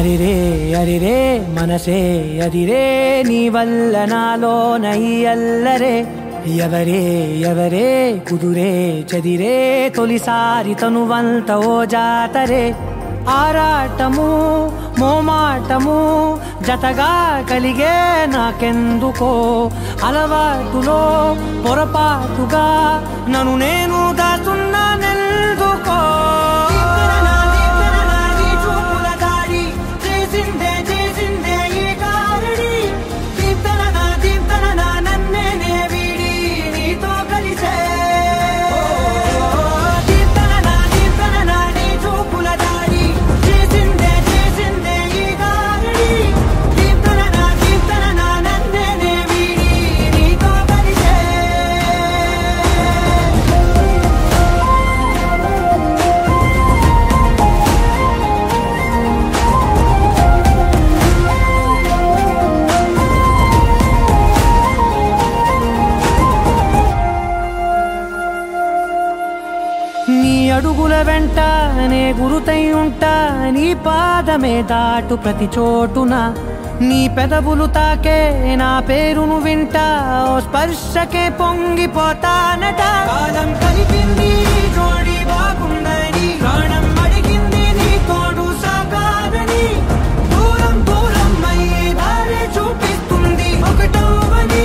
అరిరే అరిరే మనసే అదిరే నీ వల్ల నాలో నై అల్లరే ఎవరే ఎవరే కుదురే చదిరే తొలిసారి తనువంత ఓ జాతరే ఆరాటము మోమాటము జతగా కలిగే నాకెందుకో అలవాటులో పొరపాటుగా నన్ను నేను దాచున్నానెందుకో చేసిందే చేసిందే ఈ కారణి దీప్తన నా దీప్తన నా నన్నే నే వీడి నీతో కలిసే దీప్తన నా దీప్తన నా నీ చూపుల దాడి చేసిందే చేసిందే ఈ కారణి దీప్తన నా దీప్తన నా నన్నే నే వీడి నీతో కలిసే నీ అడుగుల వెంట నే గురుతై ఉంటా నీ పాదమే దాటు ప్రతి చోటున నీ పెదవులు తాకే నా పేరును వింటా ఓ స్పర్శకే పొంగిపోతానట కాలం కలిపింది నీ జోడి బాగుందని ప్రాణం అడిగింది నీ తోడు సాగాలని దూరం దూరం అయ్యి దారి చూపిస్తుంది ఒకటవని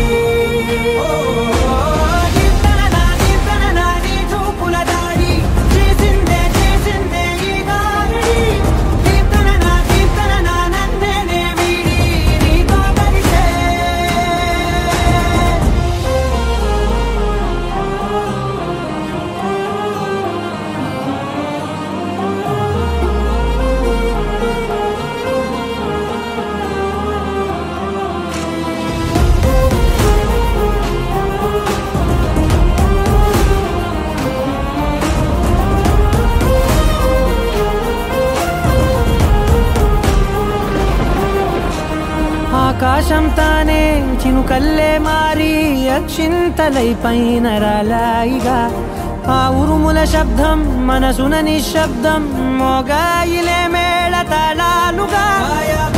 కీర్తన నా కీర్తన నా నీ చూపుల దాడి చేసిందే చేసిందే ఈ దారిని కీర్తన నా కీర్తన నా నన్నే నే వీడి నీతో కలిసే ఆకాశం తానే చినుకల్లే మారి అక్షింతలై పైన రాలాయిగా ఆ ఉరుముల శబ్దం మనసున నిశ్శబ్దం మోగాయిలే మేళ తాళాలుగా